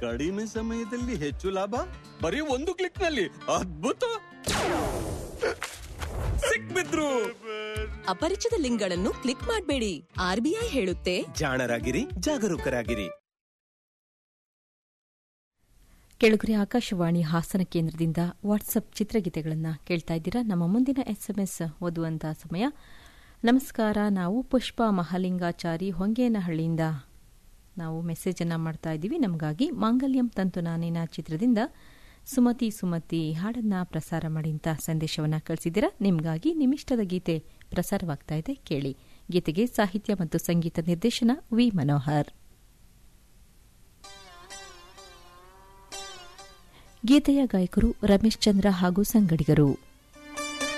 ಕಡಿಮೆ ಸಮಯದಲ್ಲಿ ಹೆಚ್ಚು ಲಾಭ ಬರೀ ಒಂದು ಕ್ಲಿಕ್ ನಲ್ಲಿ ಅದ್ಭುತ ಸಿಕ್ಬಿದ್ರು ಅಪರಿಚಿತ ಲಿಂಕ್ಗಳನ್ನು ಕ್ಲಿಕ್ ಮಾಡಬೇಡಿ ಆರ್ಬಿಐ ಹೇಳುತ್ತೆ ಜಾಣರಾಗಿರಿ ಜಾಗರೂಕರಾಗಿರಿ ಕೆಳಗುರಿ ಆಕಾಶವಾಣಿ ಹಾಸನ ಕೇಂದ್ರದಿಂದ ವಾಟ್ಸಪ್ ಚಿತ್ರಗೀತೆಗಳನ್ನು ಕೇಳ್ತಾ ಇದ್ದೀರಾ ನಮ್ಮ ಮುಂದಿನ ಎಸ್ಎಂಎಸ್ ಓದುವಂತಹ ಸಮಯ ನಮಸ್ಕಾರ ನಾವು ಪುಷ್ಪ ಮಹಾಲಿಂಗಾಚಾರಿ ಹೊಂಗೇನಹಳ್ಳಿಯಿಂದ ನಾವು ಮೆಸೇಜ್ ಅನ್ನ ಮಾಡ್ತಾ ಇದ್ದೀವಿ ನಮಗಾಗಿ ಮಾಂಗಲ್ಯಂ ತಂತು ನಾನೇನ ಚಿತ್ರದಿಂದ ಸುಮತಿ ಸುಮತಿ ಹಾಡನ್ನ ಪ್ರಸಾರ ಮಾಡಿ ಅಂತ ಸಂದೇಶವನ್ನ ಕಳಿಸಿದ್ದೀರಾ ನಿಮಗಾಗಿ ನಿಮಿಷ್ಟದ ಗೀತೆ ಪ್ರಸಾರವಾಗ್ತಾ ಇದೆ ಕೇಳಿ ಗೀತೆಗೆ ಸಾಹಿತ್ಯ ಮತ್ತು ಸಂಗೀತ ನಿರ್ದೇಶನ ವಿ ಮನೋಹರ್ ಗೀತೆಯ ಗಾಯಕರು ರಮೇಶ್ ಚಂದ್ರ ಹಾಗೂ ಸಂಗಡಿಗರು